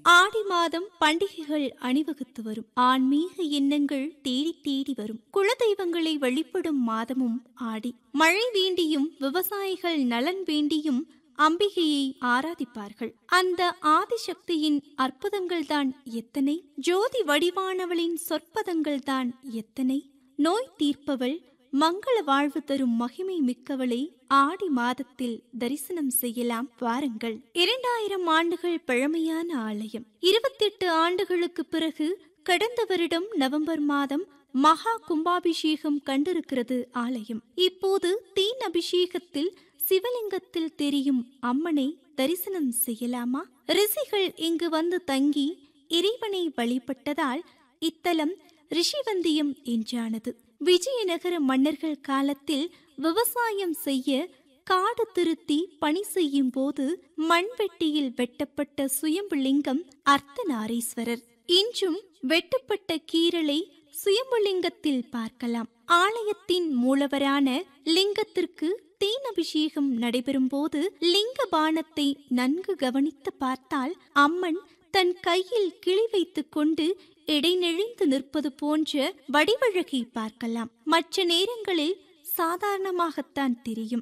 ஆடி மாதம் பண்டிகைகள் அணிவகுத்து வரும் ஆன்மீக எண்ணங்கள் தேடி தேடி வரும் குலதெய்வங்களை வழிபடும் மாதமும் ஆடி மழை வேண்டியும் விவசாயிகள் நலன் வேண்டியும் அம்பிகையை ஆராதிப்பார்கள் அந்த ஆதிசக்தியின் அற்புதங்கள் தான் எத்தனை ஜோதி வடிவானவளின் சொற்பதங்கள் தான் எத்தனை நோய் தீர்ப்பவள் மங்கள வாழ்வு தரும் மகிமை மிக்கவளை ஆடி மாதத்தில் தரிசனம் செய்யலாம் வாருங்கள் இரண்டாயிரம் ஆண்டுகள் பழமையான ஆலயம் இருபத்தெட்டு ஆண்டுகளுக்கு பிறகு கடந்த வருடம் நவம்பர் மாதம் மகா கும்பாபிஷேகம் கண்டிருக்கிறது ஆலயம் இப்போது தீன் அபிஷேகத்தில் சிவலிங்கத்தில் தெரியும் அம்மனை தரிசனம் செய்யலாமா ரிஷிகள் இங்கு வந்து தங்கி இறைவனை வழிபட்டதால் இத்தலம் ரிஷிவந்தியம் என்றானது விஜயநகர மன்னர்கள் காலத்தில் விவசாயம் செய்ய காடு திருத்தி பணி செய்யும் போது மண்வெட்டியில் வெட்டப்பட்ட சுயம்புலிங்கம் அர்த்தநாரீஸ்வரர் இன்றும் வெட்டப்பட்ட கீரலை சுயம்புலிங்கத்தில் பார்க்கலாம் ஆலயத்தின் மூலவரான லிங்கத்திற்கு தேன் அபிஷேகம் நடைபெறும் போது லிங்க பானத்தை நன்கு கவனித்து பார்த்தால் அம்மன் தன் கையில் கிளி வைத்துக் கொண்டு இடைநெழிந்து நிற்பது போன்ற வடிவழகை பார்க்கலாம் மற்ற நேரங்களில் சாதாரணமாகத்தான் தெரியும்